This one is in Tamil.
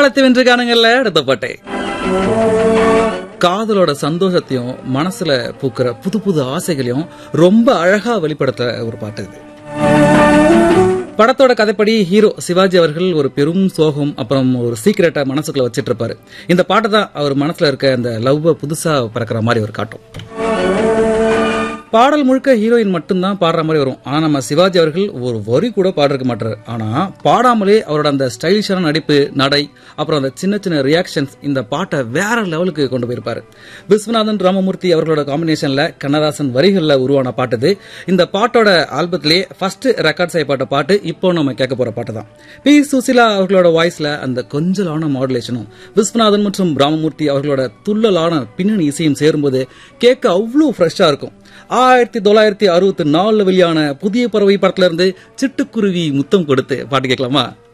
கடத்தி வென்றிருக்கானுங்கல்ல அடுத்த பாட்டை காதலோட சந்தோஷத்தையும் மனசுல பூக்கிற புது புது ஆசைகளையும் ரொம்ப அழகா வெளிப்படுத்த ஒரு பாட்டு இது படத்தோட கதைப்படி ஹீரோ சிவாஜி அவர்கள் ஒரு பெரும் சோகம் அப்புறம் ஒரு சீக்கிரட்டை மனசுக்குள்ள வச்சிட்டு இருப்பாரு இந்த பாட்டு தான் அவர் மனசுல இருக்க அந்த லவ் புதுசா பிறக்கிற மாதிரி ஒரு காட்டும் பாடல் முழுக்க ஹீரோயின் மட்டும்தான் பாடுற மாதிரி வரும் ஆனா நம்ம சிவாஜி அவர்கள் ஒரு வரி கூட பாடிருக்க மாட்டாரு ஆனா பாடாமலே அவரோட அந்த ஸ்டைலிஷான நடிப்பு நடை அப்புறம் அந்த சின்ன சின்ன ரியாக்ஷன்ஸ் இந்த பாட்டை வேற லெவலுக்கு கொண்டு போயிருப்பாரு விஸ்வநாதன் ராமமூர்த்தி அவர்களோட காம்பினேஷன்ல கண்ணதாசன் வரிகள்ல உருவான பாட்டு இது இந்த பாட்டோட ஆல்பத்திலேயே ஃபர்ஸ்ட் ரெக்கார்ட் செய்யப்பட்ட பாட்டு இப்போ நம்ம கேட்க போற பாட்டு தான் பி சுசிலா அவர்களோட வாய்ஸ்ல அந்த கொஞ்சலான மாடுலேஷனும் விஸ்வநாதன் மற்றும் ராமமூர்த்தி அவர்களோட துள்ளலான பின்னணி இசையும் சேரும்போது கேட்க அவ்வளோ ஃப்ரெஷ்ஷா இருக்கும் ஆயிரத்தி தொள்ளாயிரத்தி அறுபத்தி நாலுல வெளியான புதிய பறவை படத்துல இருந்து சிட்டுக்குருவி முத்தம் கொடுத்து பாட்டு கேட்கலாமா